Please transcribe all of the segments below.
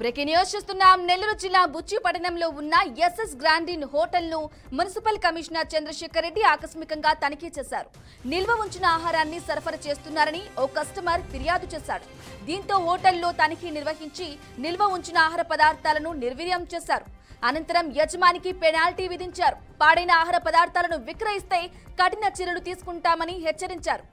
breaking news చూస్తున్నాం నెల్లూరు జిల్లా బుచ్చిపట్టణంలో ఉన్న ఎస్ఎస్ గ్రాండిన్ హోటల్ ను మున్సిపల్ కమిషనర్ చంద్రశేఖర్ రెడ్డి ఆకస్మికంగా తనిఖీ చేశారు నిల్వ ఉంచిన ఆహారాన్ని సరఫరా చేస్తున్నారని ఓ కస్టమర్ ఫిర్యాదు చేశాడు దీంతో హోటల్లో తనిఖీ నిర్వహించి నిల్వ ఉంచిన ఆహార పదార్థాలను నిర్వీర్యం చేశారు అనంతరం యజమానికి పెనాల్టీ విధించారు పాడైన ఆహార పదార్థాలను విక్రయిస్తే కఠిన చర్యలు తీసుకుంటామని హెచ్చరించారు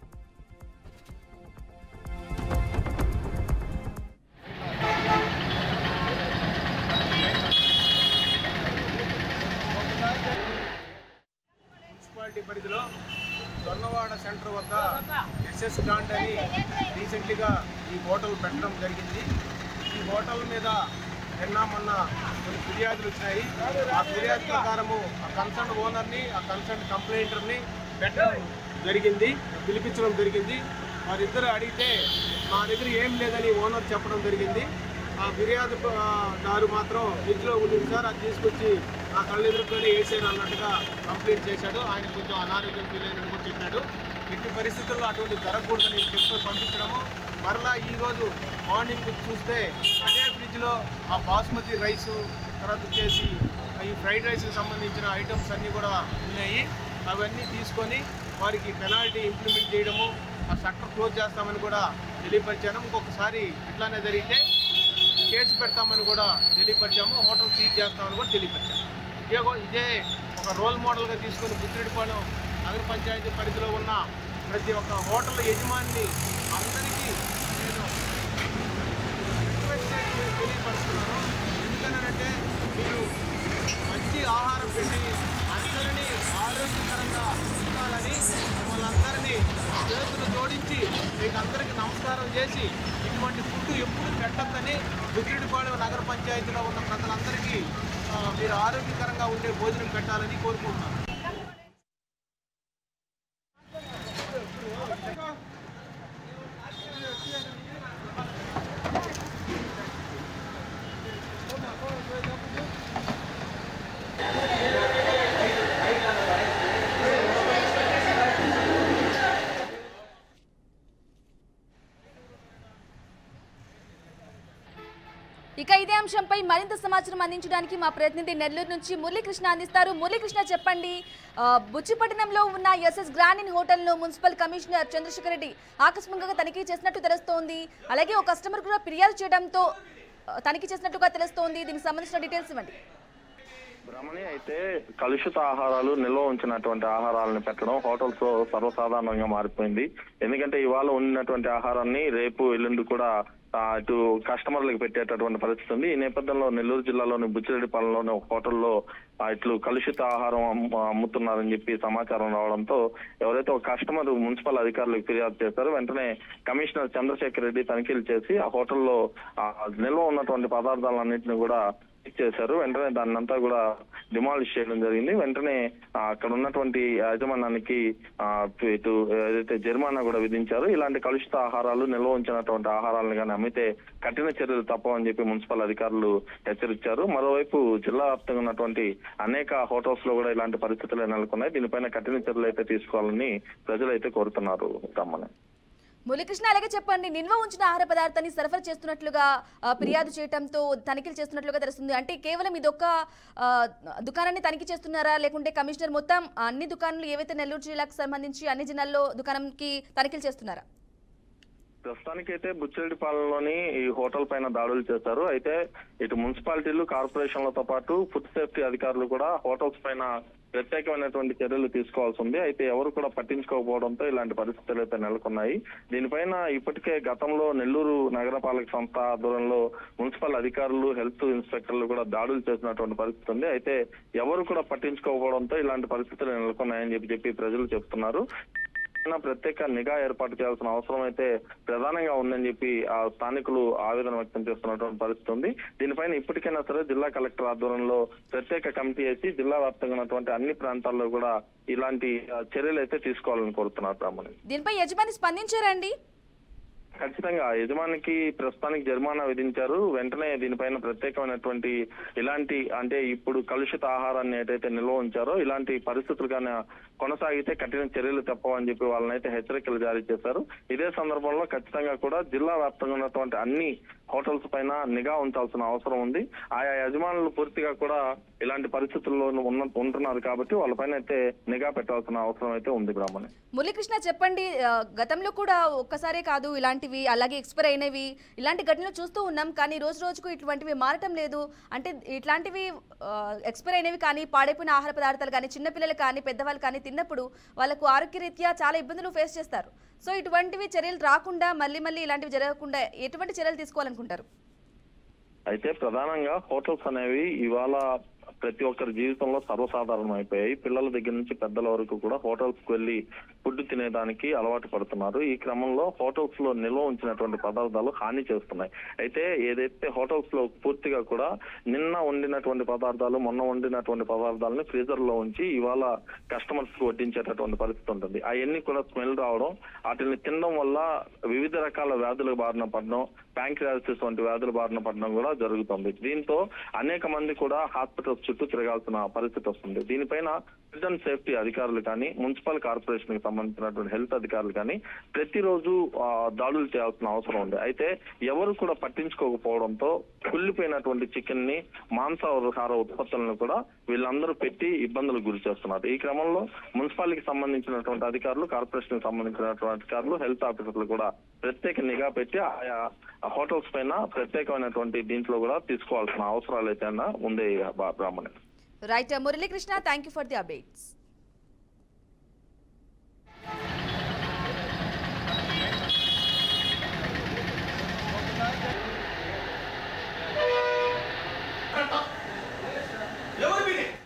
మున్సిపాలిటీ పరిధిలో దొన్నవాడ సెంటర్ వద్ద ఎస్ఎస్ గ్రాంట్ అని రీసెంట్లీగా ఈ హోటల్ పెట్టడం జరిగింది ఈ హోటల్ మీద నిన్న మొన్న కొన్ని ఫిర్యాదులు వచ్చినాయి ఆ ఫిర్యాదు ప్రకారము ఆ కన్సర్న్ ఓనర్ని ఆ కన్సర్న్ కంప్లైంటర్ని పెట్టడం జరిగింది పిలిపించడం జరిగింది వారిద్దరు అడిగితే మా దగ్గర ఏం లేదని ఓనర్ చెప్పడం జరిగింది ఆ ఫిర్యాదు ఆ, దారు మాత్రం ఫ్రిడ్జ్లో ఉండింది సార్ అది తీసుకొచ్చి నా కళ్ళు ఎదురుకొని వేసాను అన్నట్టుగా కంప్లైంట్ చేశాడు ఆయన కొంచెం అనారోగ్యం ఫీల్ అయినట్టు కూడా చెప్పాడు ఎట్టి పరిస్థితుల్లో అటువంటి జరగకూడదని చెప్పి పంపించడము మరలా ఈరోజు మార్నింగ్ చూస్తే అదే ఫ్రిడ్జ్లో ఆ బాస్మతి రైస్ తర్వాత వచ్చేసి ఈ ఫ్రైడ్ రైస్కి సంబంధించిన ఐటమ్స్ అన్నీ కూడా ఉన్నాయి అవన్నీ తీసుకొని వారికి పెనాల్టీ ఇంప్లిమెంట్ చేయడము ఆ షట్టర్ క్లోజ్ చేస్తామని కూడా తెలియపరిచాను ఇంకొకసారి ఇట్లానే జరిగితే కేసు పెడతామని కూడా తెలియపరిచాము హోటల్ సీజ్ చేస్తామని కూడా తెలియపరిచాము ఇదే గో- ఇదే ఒక రోల్ మోడల్గా తీసుకొని బుద్ధిరెడ్డిపాలెం నగర పంచాయతీ పరిధిలో ఉన్న ప్రతి ఒక్క హోటల్ యజమాని అందరికీ నేను రిక్వెస్ట్ చేసి తెలియపరుస్తున్నాను ఎందుకనంటే మీరు మంచి ఆహారం పెట్టి అందరినీ ఆరోగ్యకరంగా ఉండాలని మిమ్మల్ని అందరినీ చేతులు జోడించి మీకు అందరికీ నమస్కారం చేసి ఇటువంటి ఫుడ్ ఎప్పుడు పెట్టద్దని బుద్ధిడిపాలెం నగర పంచాయతీలో ఉన్న ప్రజలందరికీ ఆ, మీరు ఆరోగ్యకరంగా ఉండే భోజనం పెట్టాలని కోరుకుంటున్నాను ఇక ఇదే అంశంపై మరింత సమాచారం అందించడానికి మా ప్రతినిధి నెల్లూరు నుంచి మురళీకృష్ణ అందిస్తారు మురళీకృష్ణ చెప్పండి ఆ, బుచ్చిపట్టణంలో ఉన్న ఎస్ఎస్ గ్రాండిన్ హోటల్ను మున్సిపల్ కమిషనర్ చంద్రశేఖర్ రెడ్డి ఆకస్మికంగా తనిఖీ చేసినట్టు తెలుస్తోంది అలాగే ఒక కస్టమర్ కూడా ఫిర్యాదు చేయడంతో ఆ, తనిఖీ చేసినట్టుగా తెలుస్తోంది దీనికి సంబంధించిన డీటెయిల్స్ ఇవ్వండి బ్రహ్మణి అయితే కలుషిత ఆహారాలు నిల్వ ఉంచినటువంటి ఆహారాలను పెట్టడం హోటల్స్ లో సర్వసాధారణంగా మారిపోయింది ఎందుకంటే ఇవాళ ఉన్నటువంటి ఆహారాన్ని రేపు ఎల్లుండి కూడా ఆ, ఇటు కస్టమర్లకు పెట్టేటటువంటి పరిస్థితి ఉంది ఈ నేపథ్యంలో నెల్లూరు జిల్లాలోని బుచ్చిరెడ్డిపాలెంలోని ఒక హోటల్లో ఆ, ఇట్లు కలుషిత ఆహారం అమ్ము- అమ్ముతున్నారని చెప్పి సమాచారం రావడంతో ఎవరైతే ఒక కస్టమర్ మున్సిపల్ అధికారులకు ఫిర్యాదు చేశారో వెంటనే కమిషనర్ చంద్రశేఖర్ రెడ్డి తనిఖీలు చేసి ఆ హోటల్లో ఆ, నిల్వ ఉన్నటువంటి పదార్థాలన్నింటినీ కూడా చేశారు వెంటనే దాన్ని అంతా కూడా డిమాలిష్ చేయడం జరిగింది వెంటనే ఆ, అక్కడ ఉన్నటువంటి యాజమాన్యానికి ఆ, ఇటు ఏదైతే జరిమానా కూడా విధించారు ఇలాంటి కలుషిత ఆహారాలు నిల్వ ఉంచినటువంటి ఆహారాలను కానీ అమ్మితే కఠిన చర్యలు తప్పవని చెప్పి మున్సిపల్ అధికారులు హెచ్చరించారు మరోవైపు జిల్లా వ్యాప్తంగా ఉన్నటువంటి అనేక హోటల్స్ లో కూడా ఇలాంటి పరిస్థితులు నెలకొన్నాయి దీనిపైన కఠిన చర్యలు అయితే తీసుకోవాలని ప్రజలు అయితే కోరుతున్నారు రమ్మని మురళీకృష్ణ అలాగే చెప్పండి నిల్వ ఉంచిన ఆహార పదార్థాన్ని సరఫరా చేస్తున్నట్లుగా ఆ, ఫిర్యాదు చేయడంతో తనిఖీలు చేస్తున్నట్లుగా తెలుస్తుంది అంటే కేవలం ఇదొక ఆ, దుకాణాన్ని తనిఖీ చేస్తున్నారా లేకుంటే కమిషనర్ మొత్తం అన్ని దుకాణాలు ఏవైతే నెల్లూరు జిల్లాకు సంబంధించి అన్ని జిల్లాల్లో దుకాణంకి తనిఖీలు చేస్తున్నారా ప్రస్తుతానికైతే బుచ్చిరెడ్డిపాలెంలోని ఈ హోటల్ పైన దాడులు చేశారు అయితే ఇటు మున్సిపాలిటీలు కార్పొరేషన్లతో పాటు ఫుడ్ సేఫ్టీ అధికారులు కూడా హోటల్స్ పైన ప్రత్యేకమైనటువంటి చర్యలు తీసుకోవాల్సి ఉంది అయితే ఎవరు కూడా పట్టించుకోకపోవడంతో ఇలాంటి పరిస్థితులు అయితే నెలకొన్నాయి దీనిపైన ఇప్పటికే గతంలో నెల్లూరు నగరపాలక సంస్థ ఆధ్వర్యంలో మున్సిపల్ అధికారులు హెల్త్ ఇన్స్పెక్టర్లు కూడా దాడులు చేసినటువంటి పరిస్థితి ఉంది అయితే ఎవరు కూడా పట్టించుకోకపోవడంతో ఇలాంటి పరిస్థితులు నెలకొన్నాయని చెప్పి చెప్పి ప్రజలు చెప్తున్నారు పైన ప్రత్యేక నిఘా ఏర్పాటు చేయాల్సిన అవసరం అయితే ప్రధానంగా ఉందని చెప్పి ఆ స్థానికులు ఆవేదన వ్యక్తం చేస్తున్నటువంటి పరిస్థితి ఉంది దీనిపైన ఇప్పటికైనా సరే జిల్లా కలెక్టర్ ఆధ్వర్యంలో ప్రత్యేక కమిటీ వేసి జిల్లా వ్యాప్తంగా ఉన్నటువంటి అన్ని ప్రాంతాల్లో కూడా ఇలాంటి ఆ, చర్యలు అయితే తీసుకోవాలని కోరుతున్నారు బ్రాహ్మణి దీనిపై యజమాని స్పందించారండి ఖచ్చితంగా యజమానికి ప్రస్తుతానికి జరిమానా విధించారు వెంటనే దీనిపైన ప్రత్యేకమైనటువంటి ఇలాంటి అంటే ఇప్పుడు కలుషిత ఆహారాన్ని ఏదైతే నిల్వ ఉంచారో ఇలాంటి పరిస్థితులు కానీ కొనసాగితే కఠిన చర్యలు తప్పవని చెప్పి వాళ్ళనైతే హెచ్చరికలు జారీ చేశారు ఇదే సందర్భంలో ఖచ్చితంగా కూడా జిల్లా వ్యాప్తంగా ఉన్నటువంటి అన్ని హోటల్స్ పైన నిఘా ఉంచాల్సిన అవసరం ఉంది ఆయా యజమానులు పూర్తిగా కూడా ఇలాంటి పరిస్థితుల్లో ఉన్న ఉంటున్నారు కాబట్టి వాళ్ళపైన అయితే నిఘా పెట్టాల్సిన అవసరం అయితే ఉంది బ్రాహ్మణి మురళీకృష్ణ చెప్పండి ఆ, గతంలో కూడా ఒక్కసారే కాదు ఇలాంటివి అలాగే ఎక్స్పైర్ అయినవి ఇలాంటి ఘటనలు చూస్తూ ఉన్నాం కానీ రోజు రోజుకు ఇటువంటివి మారటం లేదు అంటే ఇట్లాంటివి ఎక్స్పైర్ అయినవి కానీ పాడైపోయిన ఆహార పదార్థాలు కానీ చిన్నపిల్లలు కానీ పెద్దవాళ్ళు కానీ తిన్నప్పుడు వాళ్ళకు ఆరోగ్యరీత్యా చాలా ఇబ్బందులు ఫేస్ చేస్తారు సో ఇటువంటివి చర్యలు రాకుండా మళ్ళీ మళ్ళీ ఇలాంటివి జరగకుండా ఎటువంటి చర్యలు తీసుకోవాలనుకుంటారు అయితే ప్రధానంగా హోటల్స్ అనేవి ఇవాళ ప్రతి ఒక్కరి జీవితంలో సర్వసాధారణం అయిపోయాయి పిల్లల దగ్గర నుంచి పెద్దల వరకు కూడా హోటల్స్ కు వెళ్లి ఫుడ్ తినేదానికి అలవాటు పడుతున్నారు ఈ క్రమంలో హోటల్స్ లో నిల్వ ఉంచినటువంటి పదార్థాలు హాని చేస్తున్నాయి అయితే ఏదైతే హోటల్స్ లో పూర్తిగా కూడా నిన్న వండినటువంటి పదార్థాలు మొన్న వండినటువంటి పదార్థాలను ఫ్రీజర్ లో ఉంచి ఇవాళ కస్టమర్స్ కు వడ్డించేటటువంటి పరిస్థితి ఉంటుంది అవన్నీ కూడా స్మెల్ రావడం వాటిని తినడం వల్ల వివిధ రకాల వ్యాధుల బారిన పడడం ప్యాంక్రియాసిస్ వంటి వ్యాధుల బారిన పడడం కూడా జరుగుతుంది దీంతో అనేక మంది కూడా హాస్పిటల్స్ చుట్టూ తిరగాల్సిన పరిస్థితి వస్తుంది దీనిపైన ఫుడ్ అండ్ సేఫ్టీ అధికారులు కానీ మున్సిపల్ కార్పొరేషన్ కి సంబంధించినటువంటి హెల్త్ అధికారులు కానీ ప్రతిరోజు ఆ, దాడులు చేయాల్సిన అవసరం ఉంది అయితే ఎవరు కూడా పట్టించుకోకపోవడంతో కుళ్ళిపోయినటువంటి చికెన్ ని మాంసాహార ఉత్పత్తులను కూడా వీళ్ళందరూ పెట్టి ఇబ్బందులకు గురి చేస్తున్నారు ఈ క్రమంలో మున్సిపాలిటీకి సంబంధించినటువంటి అధికారులు కార్పొరేషన్ కి సంబంధించినటువంటి అధికారులు హెల్త్ ఆఫీసర్లు కూడా ప్రత్యేక నిఘా పెట్టి ఆయా హోటల్స్ పైన ప్రత్యేకమైనటువంటి దీంట్లో కూడా తీసుకోవాల్సిన అవసరాలు అయితే ఉంది Brahmani right Muralikrishna thank you for the updates